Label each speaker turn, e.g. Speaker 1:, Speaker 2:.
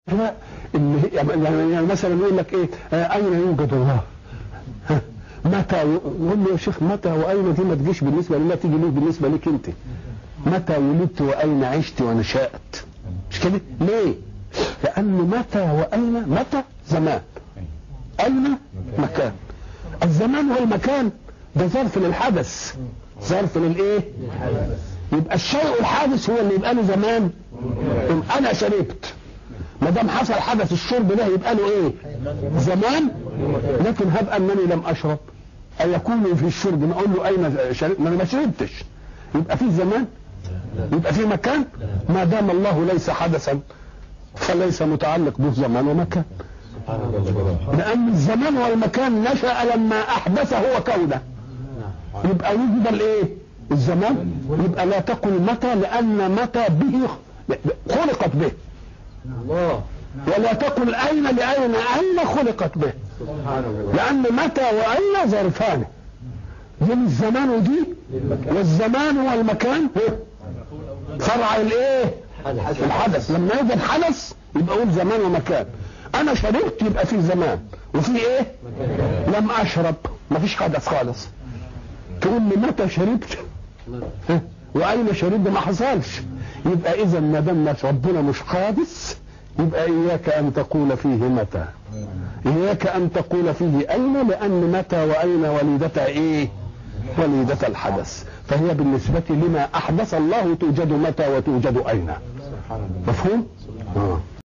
Speaker 1: لا اللي هي يعني يعني مثلا يقول لك ايه آه اين يوجد الله؟ ها، متى ي- يقول له يا شيخ متى واين دي ما تجيش بالنسبه لله تيجي ليه بالنسبه لك انت؟ متى ولدت واين عشت ونشات؟ مش كده؟ ليه؟ لان متى واين متى زمان اين مكان الزمان والمكان ده ظرف للحدث ظرف للايه؟ يبقى الشيء الحادث هو اللي يبقى له زمان انا شربت ما دام حصل حدث الشرب ده يبقى له ايه زمان لكن هب انني لم اشرب ايكون في الشرب نقول له اين شربت ما انا ما شربتش يبقى في زمان يبقى في مكان ما دام الله ليس حدثا فليس متعلق به زمان ومكان لان الزمان والمكان نشا لما احدث هو كونه يبقى وجد الايه الزمان يبقى لا تقل متى لان متى به خلقت به
Speaker 2: الله
Speaker 1: ولا تقل اين لاين اين خلقت به
Speaker 2: سبحان الله
Speaker 1: لان متى واين ظرفان دي الزمان ودي والزمان والمكان هو فرع الايه الحدث لما يوجد حدث يبقى اقول زمان ومكان انا شربت يبقى في زمان وفي ايه لم اشرب مفيش حدث خالص تقول لي متى شربت ها؟ واين شربت ما حصلش يبقى اذا ما دام ربنا مش حادث يبقى اياك ان تقول فيه متى اياك ان تقول فيه اين لان متى واين وليدة ايه وليدة الحدث فهي بالنسبة لما احدث الله توجد متى وتوجد اين
Speaker 2: سبحان الله
Speaker 1: مفهوم آه.